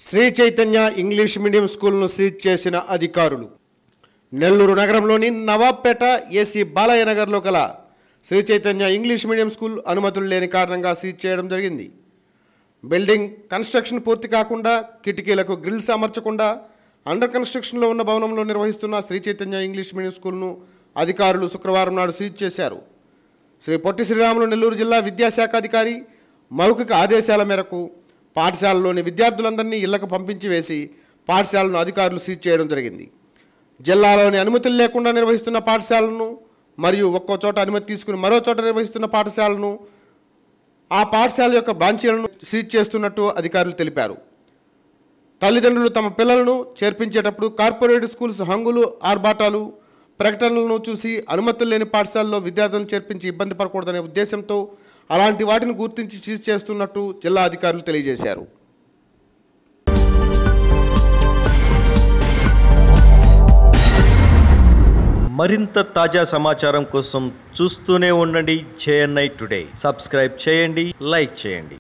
Shri Chaitanya English medium స్కూల్ను seize చేసిన అధికారులు నెల్లూరు నగరంలోని నవాబ్పేట ఏసీ బాలయ్య నగర్లో గల Sri Chaitanya English medium school అనుమతులు లేని కారణంగా సీజ్ చేయడం జరిగింది బిల్డింగ్ కన్స్ట్రక్షన్ పూర్తి కాకుండా కిటికీలకు గ్రిల్స్ అమర్చకుండా అండర్ కన్స్ట్రక్షన్లో ఉన్న భవనంలో నిర్వహిస్తున్న శ్రీ చైతన్య ఇంగ్లీష్ మీడియం స్కూల్ను అధికారులు శుక్రవారం నాడు సీజ్ చేశారు శ్రీ పొట్టి శ్రీరాములు నెల్లూరు జిల్లా విద్యాశాఖ అధికారి మౌఖిక ఆదేశాల మేరకు పాఠశాలలోని విద్యార్థులందరినీ ఇళ్లకు పంపించి వేసి పాఠశాలను అధికారులు సీజ్ చేయడం జరిగింది జిల్లాలోని అనుమతులు లేకుండా నిర్వహిస్తున్న పాఠశాలను మరియు ఒక్కో చోట అనుమతి తీసుకుని మరో చోట నిర్వహిస్తున్న పాఠశాలను ఆ పాఠశాల యొక్క బాంచీలను సీజ్ చేస్తున్నట్టు అధికారులు తెలిపారు తల్లిదండ్రులు తమ పిల్లలను చేర్పించేటప్పుడు కార్పొరేట్ స్కూల్స్ హంగులు ఆర్భాటాలు ప్రకటనలను చూసి అనుమతులు లేని పాఠశాలలో విద్యార్థులను చేర్పించి ఇబ్బంది పడకూడదనే ఉద్దేశంతో అలాంటి వాటిని గుర్తించి సీజ్ చేస్తున్నట్టు జిల్లా అధికారులు తెలియజేశారు మరింత తాజా సమాచారం కోసం చూస్తూనే ఉండండి జేఎన్ఐ టుడే సబ్స్క్రైబ్ చేయండి లైక్ చేయండి